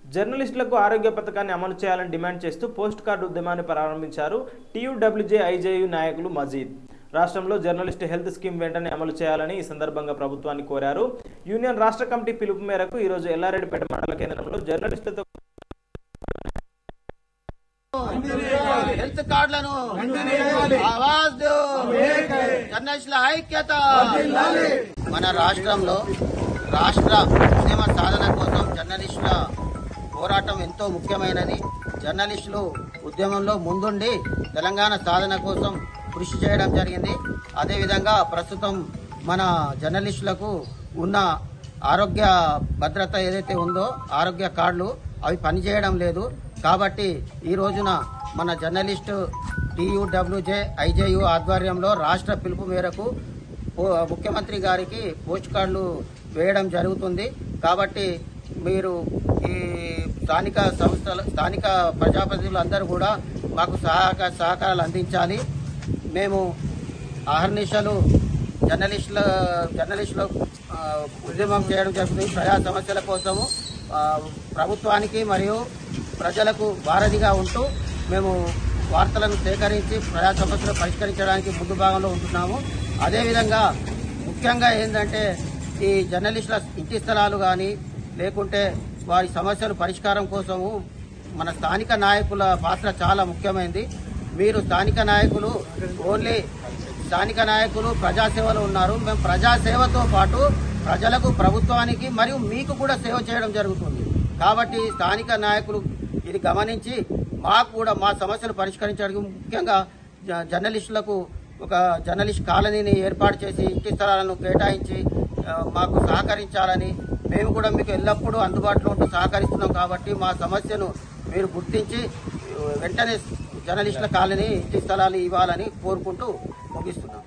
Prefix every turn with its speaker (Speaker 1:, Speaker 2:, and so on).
Speaker 1: జర్నలిస్టులకు ఆరోగ్య పథకాన్ని అమలు చేయాలని డిమాండ్ చేస్తూ పోస్ట్ కార్డు ఉద్యమాన్ని ప్రారంభించారు టీయూడబ్ల్యూజే ఐజేయు నాయకులు మజీద్ రాష్ట్రంలో జర్నలిస్ట్ హెల్త్ స్కీమ్ వెంటనే అమలు చేయాలని ఈ సందర్భంగా ప్రభుత్వాన్ని కోరారు యూనియన్ రాష్ట్ర కమిటీ పిలుపు మేరకు ఈరోజు ఎల్లారెడ్డిపేట మండల కేంద్రంలో జర్నలిస్టులతో
Speaker 2: హెల్త్ కార్డులను ఆవాజ్ దో. జర్నలిస్టుల ఐక్యత మన రాష్ట్రంలో రాష్ట్ర క్షేమ సాధన కోసం జర్నలిస్టుల పోరాటం ఎంతో ముఖ్యమైనది జర్నలిస్టులు ఉద్యమంలో ముందుండి తెలంగాణ సాధన కోసం కృషి చేయడం జరిగింది అదేవిధంగా ప్రస్తుతం మన జర్నలిస్టులకు ఉన్న ఆరోగ్య భద్రత ఏదైతే ఉందో ఆరోగ్య కార్డులు అవి పనిచేయడం లేదు కాబట్టి ఈ రోజున మన జర్నలిస్టు టీయూడబ్ల్యూజే ఐజేయు ఆధ్వర్యంలో రాష్ట్ర పిలుపు మేరకు ఓ- ముఖ్యమంత్రి గారికి పోస్ట్ కార్డులు వేయడం జరుగుతుంది కాబట్టి మీరు ఈ స్థానిక సంస్థల స్థానిక ప్రజాప్రతినిధులు అందరూ కూడా మాకు సహాయక సహకారాలు అందించాలి మేము అహర్నిశలు జర్నలిస్టుల జర్నలిస్టుల ఆ, ఉద్యమం చేయడం జరుగుతుంది ప్రజా సమస్యల కోసము ఆ, ప్రభుత్వానికి మరియు ప్రజలకు వారధిగా ఉంటూ మేము వార్తలను సేకరించి ప్రజా సమస్యలు పరిష్కరించడానికి ముందు భాగంలో ఉంటున్నాము అదేవిధంగా ముఖ్యంగా ఏంటంటే ఈ జర్నలిస్టుల ఇంటి స్థలాలు కానీ లేకుంటే వారి సమస్యల పరిష్కారం కోసము మన స్థానిక నాయకుల పాత్ర చాలా ముఖ్యమైనది మీరు స్థానిక నాయకులు ఓన్లీ స్థానిక నాయకులు ప్రజాసేవలో ఉన్నారు మేము ప్రజాసేవతో పాటు ప్రజలకు ప్రభుత్వానికి మరియు మీకు కూడా సేవ చేయడం జరుగుతుంది కాబట్టి స్థానిక నాయకులు ఇది గమనించి మాకు కూడా మా సమస్యలు పరిష్కరించడానికి ముఖ్యంగా జ- జర్నలిస్టులకు ఒక జర్నలిస్ట్ కాలనీని ఏర్పాటు చేసి ఇంటి స్థలాలను కేటాయించి ఆ, మాకు సహకరించాలని మేము కూడా మీకు ఎల్లప్పుడూ అందుబాటులో ఉంటూ సహకరిస్తున్నాం కాబట్టి మా సమస్యను మీరు గుర్తించి వెంటనే జర్నలిస్టుల కాలనీ ఇంటి స్థలాలు ఇవ్వాలని కోరుకుంటూ ముగిస్తున్నాం